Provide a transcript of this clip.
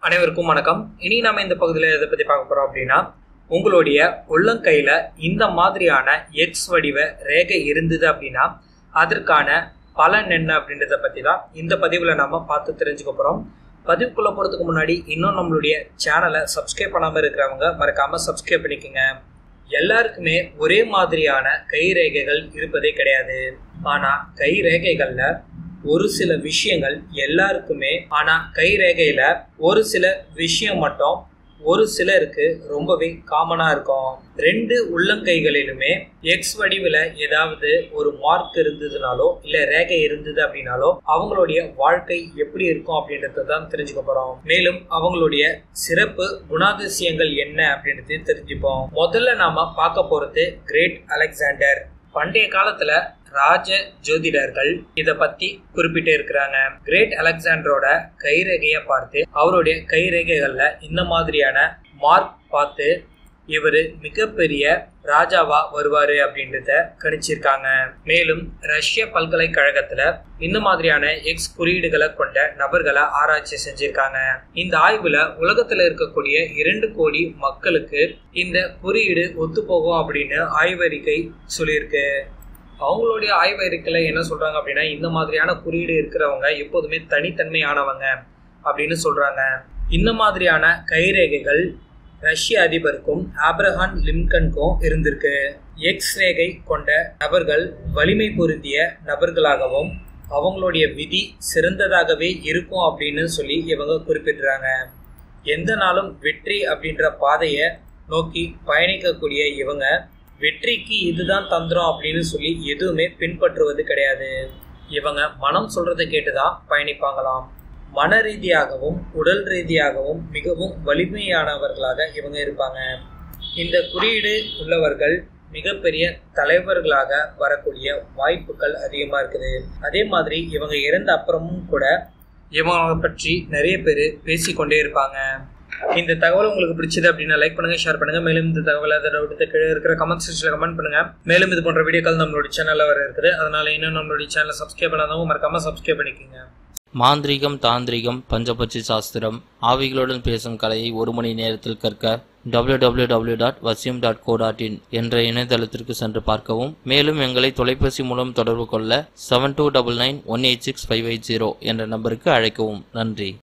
அனைவருக்கும் வணக்கம் இனி நாம இந்த பகுதியில் எதை பத்தி பார்க்க போறோம் அப்படின்னா உங்களுடைய உள்ளங்கையில இந்த மாதிரியான எக்ஸ் வடிவ ரேகை இருந்தது அப்படின்னா அதற்கான பலன் என்ன அப்படின்றத பத்தி தான் இந்த பதிவுல நாம பார்த்து தெரிஞ்சுக்க போறோம் பதிவுக்குள்ள போறதுக்கு முன்னாடி இன்னும் நம்மளுடைய சேனலை சப்ஸ்கிரைப் பண்ணாம இருக்கிறவங்க மறக்காம சப்ஸ்கிரைப் பண்ணிக்கோங்க எல்லாருக்குமே ஒரே மாதிரியான கை ரேகைகள் இருப்பதே கிடையாது ஆனா கை ரேகைகள்ல ஒரு சில விஷயங்கள் எல்லாருக்குமே ஆனா கை ரேகையில ஒரு சில விஷயம் மட்டும் ஒரு சிலருக்கு ரொம்பவே காமனா இருக்கும் ரெண்டு உள்ளங்கைகளிலுமே எக்ஸ் வடிவில் ஏதாவது ஒரு மார்க் இருந்ததுனாலோ இல்ல ரேகை இருந்தது அப்படின்னாலோ அவங்களுடைய வாழ்க்கை எப்படி இருக்கும் அப்படின்றத தான் தெரிஞ்சுக்க போறோம் மேலும் அவங்களுடைய சிறப்பு குணாதிசயங்கள் என்ன அப்படின்றது தெரிஞ்சுப்போம் முதல்ல நாம பார்க்க போறது கிரேட் அலெக்சாண்டர் பண்டைய காலத்துல ராஜ ஜோதிடர்கள் இத பத்தி குறிப்பிட்டு இருக்கிறாங்க கிரேட் அலெக்சாண்டரோட கைரேகைய பார்த்து அவருடைய கைரேகைகள்ல இந்த மாதிரியான மார்க் பார்த்து இவர் மிகப்பெரிய ராஜாவா வருவாரு அப்படின்றத கணிச்சிருக்காங்க மேலும் ரஷ்ய பல்கலைக்கழகத்துல இந்த மாதிரியான எக்ஸ் குறியீடுகளை கொண்ட நபர்களை ஆராய்ச்சி செஞ்சிருக்காங்க இந்த ஆய்வுல உலகத்துல இருக்கக்கூடிய இரண்டு கோடி மக்களுக்கு இந்த குறியீடு ஒத்து போகும் அப்படின்னு ஆய்வறிக்கை சொல்லியிருக்கு அவங்களுடைய ஆய்வறிக்கையில என்ன சொல்றாங்க அப்படின்னா இந்த மாதிரியான குறியீடு இருக்கிறவங்க எப்போதுமே தனித்தன்மையானவங்க அப்படின்னு சொல்றாங்க இந்த மாதிரியான கைரேகைகள் ரஷ்ய அதிபருக்கும் ஆப்ரஹான் லிம்கனுக்கும் இருந்திருக்கு எக்ஸ் ரேகை கொண்ட நபர்கள் வலிமை பொருந்திய நபர்களாகவும் அவங்களுடைய விதி சிறந்ததாகவே இருக்கும் அப்படின்னு சொல்லி இவங்க குறிப்பிடுறாங்க எந்த நாளும் வெற்றி அப்படின்ற பாதையை நோக்கி பயணிக்கக்கூடிய இவங்க வெற்றிக்கு இதுதான் தந்திரம் அப்படின்னு சொல்லி எதுவுமே பின்பற்றுவது கிடையாது இவங்க மனம் சொல்றதை கேட்டுதான் பயணிப்பாங்களாம் மன ரீதியாகவும் உடல் ரீதியாகவும் மிகவும் வலிமையானவர்களாக இவங்க இருப்பாங்க இந்த குறியீடு உள்ளவர்கள் மிகப்பெரிய தலைவர்களாக வரக்கூடிய வாய்ப்புகள் அதிகமா இருக்குது அதே மாதிரி இவங்க இறந்த அப்புறமும் கூட இவங்களை பற்றி நிறைய பேர் பேசிக்கொண்டே இருப்பாங்க இந்த தகவல் உங்களுக்கு பிடிச்சது அப்படின்னா லைக் பண்ணுங்க ஷேர் பண்ணுங்க மேலும் இந்த தகவல் அதை டவுட் கீழே இருக்கிற கமெண்ட் செக்ஷன்ல கமெண்ட் பண்ணுங்க மேலும் இது போன்ற வீடியோக்கள் நம்மளுடைய சேனல்ல வர இருக்குது அதனால இன்னும் நம்மளுடைய சேனலை சப்ஸ்கிரைப் பண்ணாதவங்க மறக்காம சப்ஸ்கிரைப் பண்ணிக்கோங்க மாந்திரீகம் தாந்திரிகம் பஞ்சபட்சி சாஸ்திரம் ஆவிகளுடன் பேசும் கலையை ஒரு மணி நேரத்தில் கற்க www.vasim.co.in டாட் வசியம் டாட் கோ டாட் இன் என்ற இணையதளத்திற்கு சென்று பார்க்கவும் மேலும் எங்களை தொலைபேசி மூலம் தொடர்பு கொள்ள seven two double nine one eight six five eight zero என்ற நம்பருக்கு அழைக்கவும் நன்றி